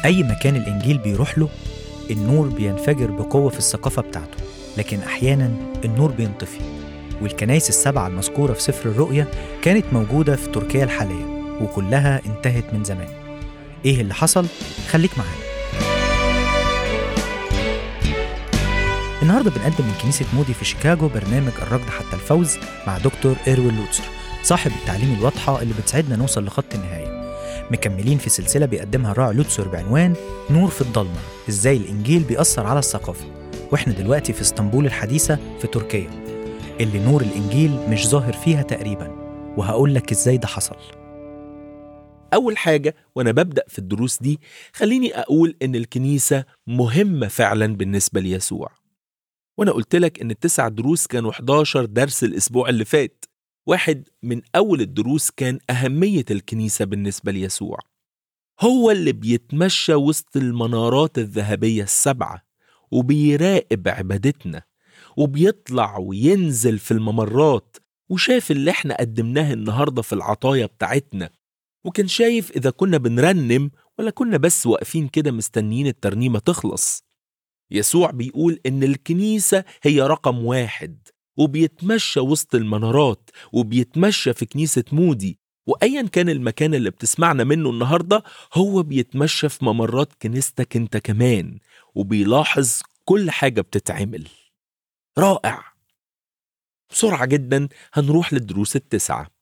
أي مكان الإنجيل بيروح له النور بينفجر بقوة في الثقافة بتاعته لكن أحيانا النور بينطفي والكنايس السبعة المذكورة في سفر الرؤيا كانت موجودة في تركيا الحالية وكلها انتهت من زمان إيه اللي حصل؟ خليك معانا النهاردة بنقدم من كنيسة مودي في شيكاغو برنامج الركض حتى الفوز مع دكتور إيروين لوتسر صاحب التعليم الواضحة اللي بتساعدنا نوصل لخط النهاية مكملين في سلسلة بيقدمها الراعي لوتسر بعنوان نور في الضلمة إزاي الإنجيل بيأثر على الثقافة وإحنا دلوقتي في اسطنبول الحديثة في تركيا اللي نور الإنجيل مش ظاهر فيها تقريبا وهقول لك إزاي ده حصل أول حاجة وأنا ببدأ في الدروس دي خليني أقول إن الكنيسة مهمة فعلا بالنسبة ليسوع وأنا قلت لك إن التسع دروس كانوا 11 درس الأسبوع اللي فات واحد من أول الدروس كان أهمية الكنيسة بالنسبة ليسوع هو اللي بيتمشى وسط المنارات الذهبية السبعة وبيراقب عبادتنا وبيطلع وينزل في الممرات وشاف اللي احنا قدمناه النهاردة في العطايا بتاعتنا وكان شايف إذا كنا بنرنم ولا كنا بس واقفين كده مستنيين الترنيمة تخلص يسوع بيقول إن الكنيسة هي رقم واحد وبيتمشى وسط المنارات وبيتمشى في كنيسة مودي وأيا كان المكان اللي بتسمعنا منه النهاردة هو بيتمشى في ممرات كنيستك انت كمان وبيلاحظ كل حاجة بتتعمل رائع بسرعة جدا هنروح للدروس التسعة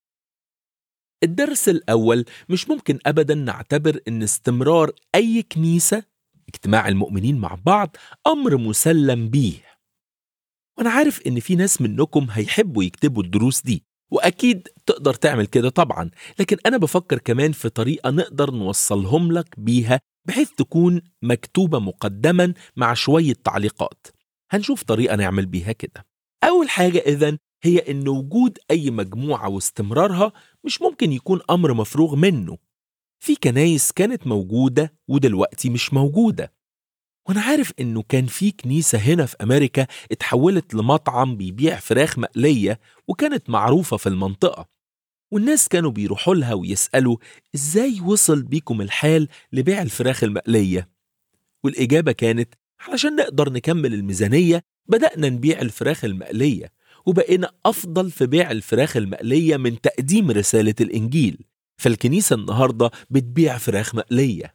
الدرس الأول مش ممكن أبدا نعتبر أن استمرار أي كنيسة اجتماع المؤمنين مع بعض أمر مسلم بيه وأنا عارف إن في ناس منكم هيحبوا يكتبوا الدروس دي وأكيد تقدر تعمل كده طبعا لكن أنا بفكر كمان في طريقة نقدر نوصلهم لك بيها بحيث تكون مكتوبة مقدما مع شوية تعليقات هنشوف طريقة نعمل بيها كده أول حاجة إذن هي إن وجود أي مجموعة واستمرارها مش ممكن يكون أمر مفروغ منه في كنايس كانت موجودة ودلوقتي مش موجودة وأنا عارف إنه كان في كنيسة هنا في أمريكا اتحولت لمطعم بيبيع فراخ مقلية وكانت معروفة في المنطقة والناس كانوا بيروحوا لها ويسألوا إزاي وصل بيكم الحال لبيع الفراخ المقلية والإجابة كانت علشان نقدر نكمل الميزانية بدأنا نبيع الفراخ المقلية وبقينا أفضل في بيع الفراخ المقلية من تقديم رسالة الإنجيل فالكنيسة النهاردة بتبيع فراخ مقلية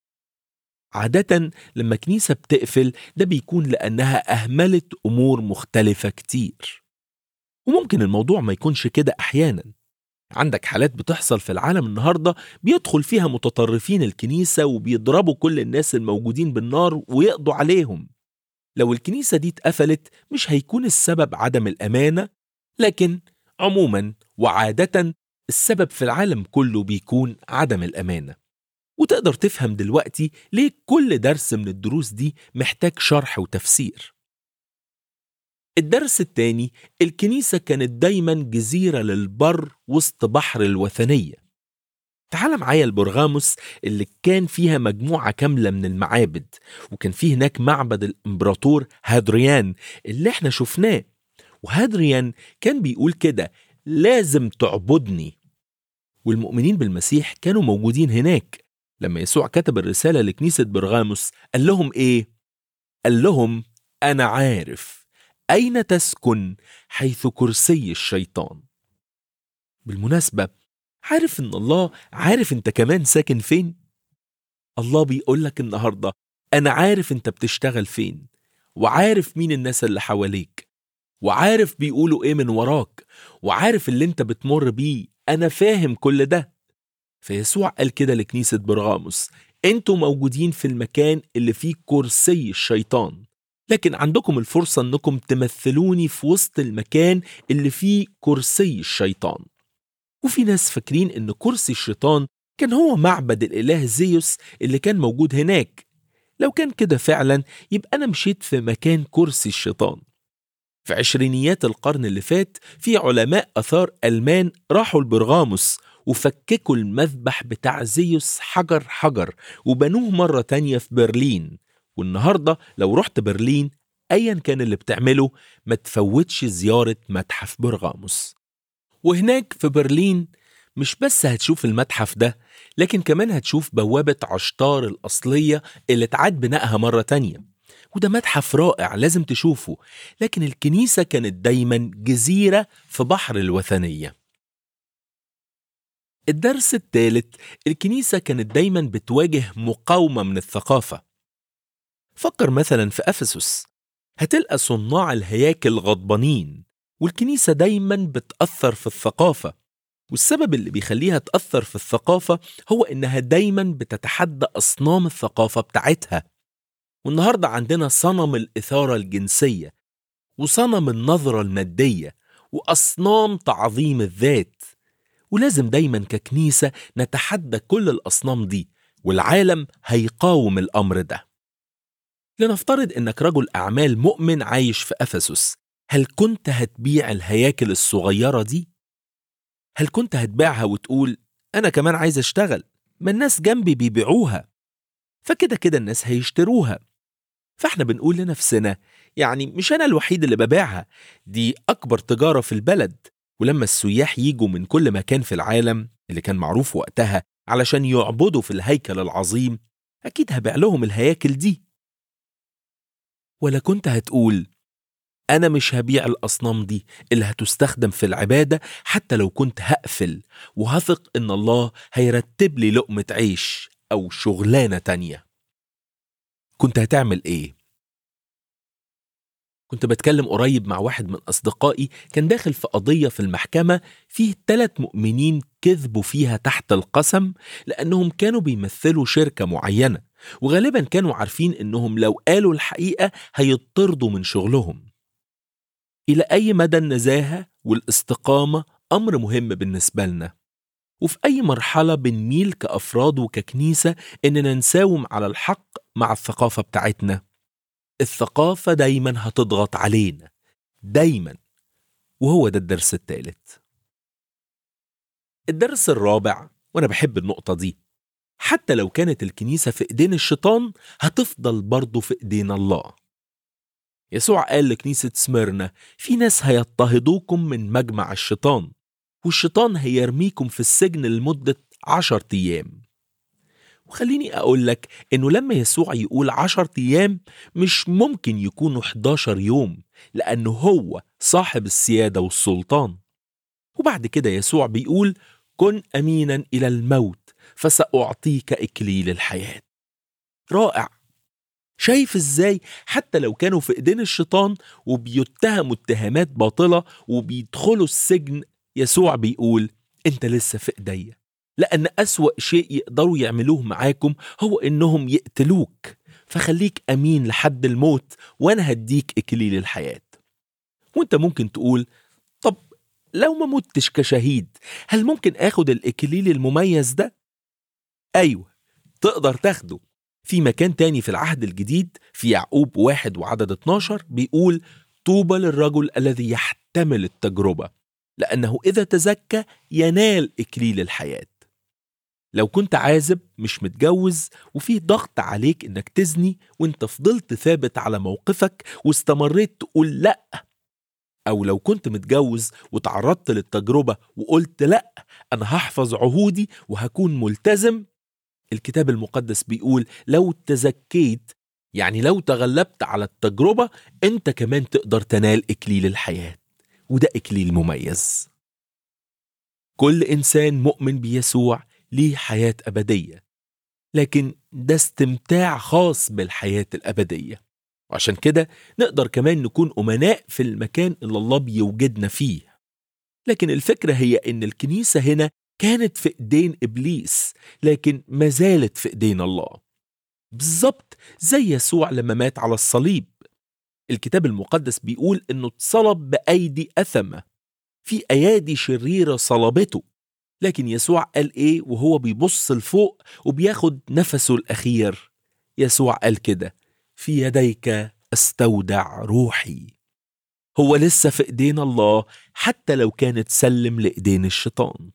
عادة لما كنيسة بتقفل ده بيكون لأنها أهملت أمور مختلفة كتير وممكن الموضوع ما يكونش كده أحيانا عندك حالات بتحصل في العالم النهاردة بيدخل فيها متطرفين الكنيسة وبيضربوا كل الناس الموجودين بالنار ويقضوا عليهم لو الكنيسة دي اتقفلت مش هيكون السبب عدم الأمانة لكن عموما وعادة السبب في العالم كله بيكون عدم الأمانة وتقدر تفهم دلوقتي ليه كل درس من الدروس دي محتاج شرح وتفسير الدرس التاني الكنيسة كانت دايما جزيرة للبر وسط بحر الوثنية تعال معايا البرغاموس اللي كان فيها مجموعة كاملة من المعابد وكان فيه هناك معبد الإمبراطور هادريان اللي احنا شفناه وهادريان كان بيقول كده لازم تعبدني والمؤمنين بالمسيح كانوا موجودين هناك لما يسوع كتب الرسالة لكنيسة برغاموس قال لهم إيه؟ قال لهم أنا عارف أين تسكن حيث كرسي الشيطان بالمناسبة عارف إن الله عارف أنت كمان ساكن فين؟ الله بيقول لك النهاردة أنا عارف أنت بتشتغل فين وعارف مين الناس اللي حواليك وعارف بيقولوا إيه من وراك وعارف اللي أنت بتمر بيه أنا فاهم كل ده فيسوع قال كده لكنيسة برغاموس انتوا موجودين في المكان اللي فيه كرسي الشيطان لكن عندكم الفرصة انكم تمثلوني في وسط المكان اللي فيه كرسي الشيطان وفي ناس فاكرين ان كرسي الشيطان كان هو معبد الاله زيوس اللي كان موجود هناك لو كان كده فعلا يبقى انا مشيت في مكان كرسي الشيطان في عشرينيات القرن اللي فات في علماء اثار المان راحوا لبرغاموس وفككوا المذبح بتاع زيوس حجر حجر وبنوه مرة تانية في برلين والنهاردة لو رحت برلين أيا كان اللي بتعمله ما تفوتش زيارة متحف برغاموس وهناك في برلين مش بس هتشوف المتحف ده لكن كمان هتشوف بوابة عشتار الأصلية اللي اتعاد بنائها مرة تانية وده متحف رائع لازم تشوفه لكن الكنيسة كانت دايما جزيرة في بحر الوثنية الدرس الثالث الكنيسة كانت دايما بتواجه مقاومة من الثقافة فكر مثلا في أفسس هتلقى صناع الهياكل غضبانين والكنيسة دايما بتأثر في الثقافة والسبب اللي بيخليها تأثر في الثقافة هو إنها دايما بتتحدى أصنام الثقافة بتاعتها والنهاردة عندنا صنم الإثارة الجنسية وصنم النظرة المادية وأصنام تعظيم الذات ولازم دايما ككنيسة نتحدى كل الأصنام دي والعالم هيقاوم الأمر ده لنفترض إنك رجل أعمال مؤمن عايش في أفسس هل كنت هتبيع الهياكل الصغيرة دي؟ هل كنت هتبيعها وتقول أنا كمان عايز أشتغل ما الناس جنبي بيبيعوها فكده كده الناس هيشتروها فاحنا بنقول لنفسنا يعني مش أنا الوحيد اللي ببيعها دي أكبر تجارة في البلد ولما السياح يجوا من كل مكان في العالم اللي كان معروف وقتها علشان يعبدوا في الهيكل العظيم أكيد هبيع لهم الهياكل دي ولا كنت هتقول أنا مش هبيع الأصنام دي اللي هتستخدم في العبادة حتى لو كنت هقفل وهثق إن الله هيرتب لي لقمة عيش أو شغلانة تانية كنت هتعمل إيه؟ كنت بتكلم قريب مع واحد من أصدقائي كان داخل في قضية في المحكمة فيه ثلاث مؤمنين كذبوا فيها تحت القسم لأنهم كانوا بيمثلوا شركة معينة وغالبا كانوا عارفين إنهم لو قالوا الحقيقة هيطردوا من شغلهم إلى أي مدى النزاهة والاستقامة أمر مهم بالنسبة لنا وفي أي مرحلة بنميل كأفراد وككنيسة إننا نساوم على الحق مع الثقافة بتاعتنا الثقافة دايما هتضغط علينا دايما وهو ده الدرس الثالث الدرس الرابع وأنا بحب النقطة دي حتى لو كانت الكنيسة في إيدين الشيطان هتفضل برضه في إيدين الله يسوع قال لكنيسة سميرنا في ناس هيضطهدوكم من مجمع الشيطان والشيطان هيرميكم في السجن لمدة عشر أيام وخليني أقول لك إنه لما يسوع يقول عشر أيام مش ممكن يكونوا 11 يوم لأنه هو صاحب السيادة والسلطان وبعد كده يسوع بيقول كن أمينا إلى الموت فسأعطيك إكليل الحياة رائع شايف ازاي حتى لو كانوا في ايدين الشيطان وبيتهموا اتهامات باطلة وبيدخلوا السجن يسوع بيقول انت لسه في ايديا لأن أسوأ شيء يقدروا يعملوه معاكم هو إنهم يقتلوك فخليك أمين لحد الموت وأنا هديك إكليل الحياة وأنت ممكن تقول طب لو ما متش كشهيد هل ممكن آخد الإكليل المميز ده؟ أيوه تقدر تاخده في مكان تاني في العهد الجديد في يعقوب واحد وعدد 12 بيقول طوبى للرجل الذي يحتمل التجربة لأنه إذا تزكى ينال إكليل الحياة لو كنت عازب مش متجوز وفي ضغط عليك انك تزني وانت فضلت ثابت على موقفك واستمريت تقول لا او لو كنت متجوز وتعرضت للتجربة وقلت لا انا هحفظ عهودي وهكون ملتزم الكتاب المقدس بيقول لو تزكيت يعني لو تغلبت على التجربة انت كمان تقدر تنال اكليل الحياة وده اكليل مميز كل انسان مؤمن بيسوع ليه حياة أبدية لكن ده استمتاع خاص بالحياة الأبدية وعشان كده نقدر كمان نكون أمناء في المكان اللي الله بيوجدنا فيه لكن الفكرة هي إن الكنيسة هنا كانت في إيدين إبليس لكن ما زالت في إيدين الله بالظبط زي يسوع لما مات على الصليب الكتاب المقدس بيقول إنه اتصلب بأيدي أثمة في أيادي شريرة صلبته لكن يسوع قال ايه وهو بيبص لفوق وبياخد نفسه الاخير يسوع قال كده في يديك استودع روحي هو لسه في ايدين الله حتى لو كانت سلم لايدين الشيطان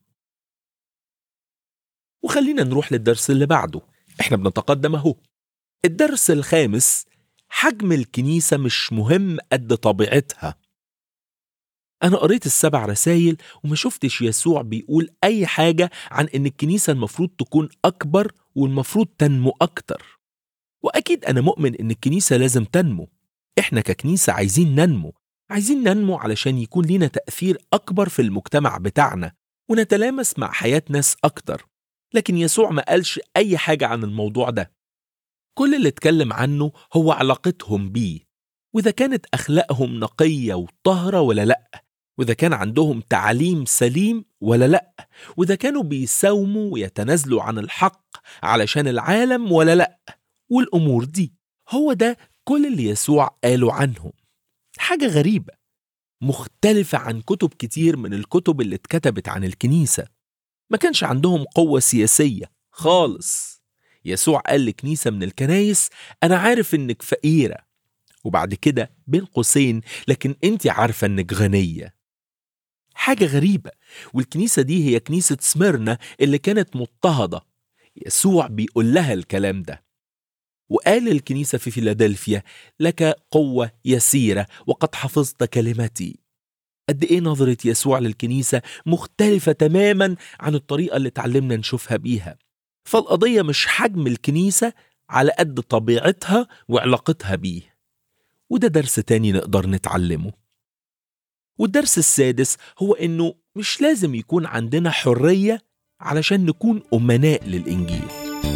وخلينا نروح للدرس اللي بعده احنا بنتقدم اهو الدرس الخامس حجم الكنيسة مش مهم قد طبيعتها أنا قريت السبع رسايل وما شفتش يسوع بيقول أي حاجة عن إن الكنيسة المفروض تكون أكبر والمفروض تنمو أكتر وأكيد أنا مؤمن إن الكنيسة لازم تنمو إحنا ككنيسة عايزين ننمو عايزين ننمو علشان يكون لينا تأثير أكبر في المجتمع بتاعنا ونتلامس مع حياة ناس أكتر لكن يسوع ما قالش أي حاجة عن الموضوع ده كل اللي اتكلم عنه هو علاقتهم بيه وإذا كانت أخلاقهم نقية وطهرة ولا لأ وإذا كان عندهم تعليم سليم ولا لأ وإذا كانوا بيساوموا ويتنازلوا عن الحق علشان العالم ولا لأ والأمور دي هو ده كل اللي يسوع قاله عنهم حاجة غريبة مختلفة عن كتب كتير من الكتب اللي اتكتبت عن الكنيسة ما كانش عندهم قوة سياسية خالص يسوع قال لكنيسة من الكنايس أنا عارف إنك فقيرة وبعد كده بين قوسين لكن أنت عارفة إنك غنية حاجة غريبة والكنيسة دي هي كنيسة سميرنا اللي كانت مضطهدة يسوع بيقول لها الكلام ده وقال للكنيسة في فيلادلفيا لك قوة يسيرة وقد حفظت كلمتي قد إيه نظرة يسوع للكنيسة مختلفة تماما عن الطريقة اللي تعلمنا نشوفها بيها فالقضية مش حجم الكنيسة على قد طبيعتها وعلاقتها بيه وده درس تاني نقدر نتعلمه والدرس السادس هو إنه مش لازم يكون عندنا حرية علشان نكون أمناء للإنجيل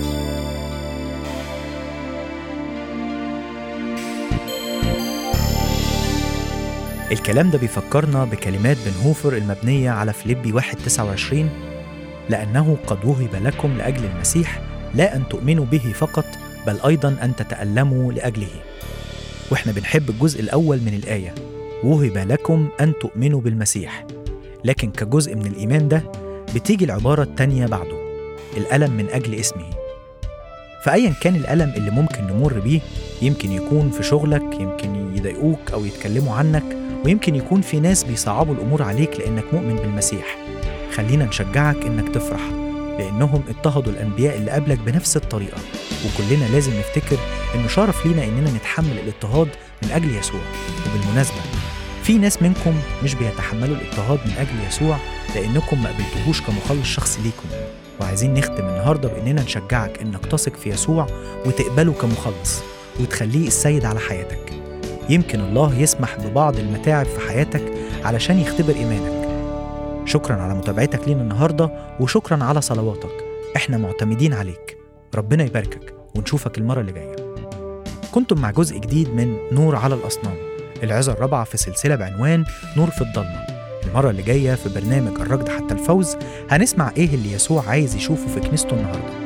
الكلام ده بيفكرنا بكلمات بن هوفر المبنية على فيليبي 1.29 لأنه قد وهب لكم لأجل المسيح لا أن تؤمنوا به فقط بل أيضا أن تتألموا لأجله وإحنا بنحب الجزء الأول من الآية وهب لكم أن تؤمنوا بالمسيح لكن كجزء من الإيمان ده بتيجي العبارة التانية بعده الألم من أجل اسمه فأيا كان الألم اللي ممكن نمر بيه يمكن يكون في شغلك يمكن يضايقوك أو يتكلموا عنك ويمكن يكون في ناس بيصعبوا الأمور عليك لأنك مؤمن بالمسيح خلينا نشجعك إنك تفرح لأنهم اضطهدوا الأنبياء اللي قبلك بنفس الطريقة وكلنا لازم نفتكر إنه شرف لينا إننا نتحمل الاضطهاد من أجل يسوع وبالمناسبة في ناس منكم مش بيتحملوا الاضطهاد من أجل يسوع لأنكم ما قبلتوهوش كمخلص شخصي ليكم وعايزين نختم النهاردة بإننا نشجعك إنك تثق في يسوع وتقبله كمخلص وتخليه السيد على حياتك يمكن الله يسمح ببعض المتاعب في حياتك علشان يختبر إيمانك شكرا على متابعتك لينا النهاردة وشكرا على صلواتك احنا معتمدين عليك ربنا يباركك ونشوفك المرة اللي جاية كنتم مع جزء جديد من نور على الأصنام العظة الرابعة في سلسلة بعنوان نور في الضلمة المرة اللي جاية في برنامج الركض حتى الفوز هنسمع ايه اللي يسوع عايز يشوفه في كنيسته النهارده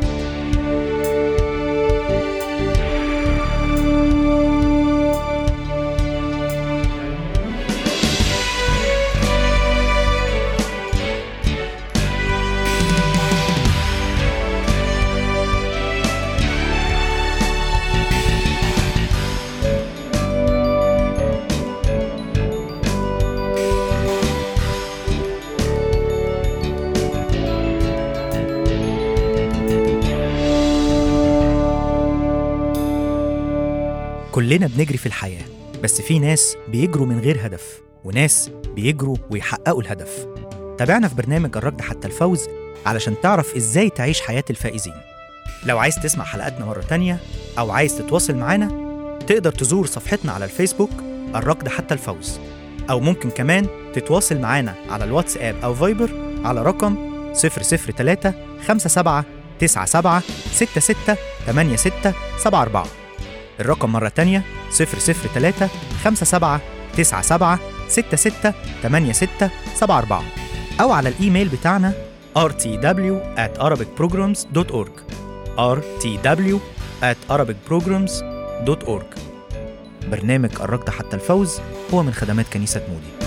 كلنا بنجري في الحياة بس في ناس بيجروا من غير هدف وناس بيجروا ويحققوا الهدف تابعنا في برنامج الركض حتى الفوز علشان تعرف ازاي تعيش حياة الفائزين لو عايز تسمع حلقاتنا مرة تانية أو عايز تتواصل معانا تقدر تزور صفحتنا على الفيسبوك الركض حتى الفوز أو ممكن كمان تتواصل معانا على الواتساب أو فايبر على رقم 003 57 97 66 86 74 الرقم مرة تانية 003 57 97 66 86 74 أو على الإيميل بتاعنا rtw at arabicprograms.org rtw at arabicprograms.org برنامج الركض حتى الفوز هو من خدمات كنيسة مودي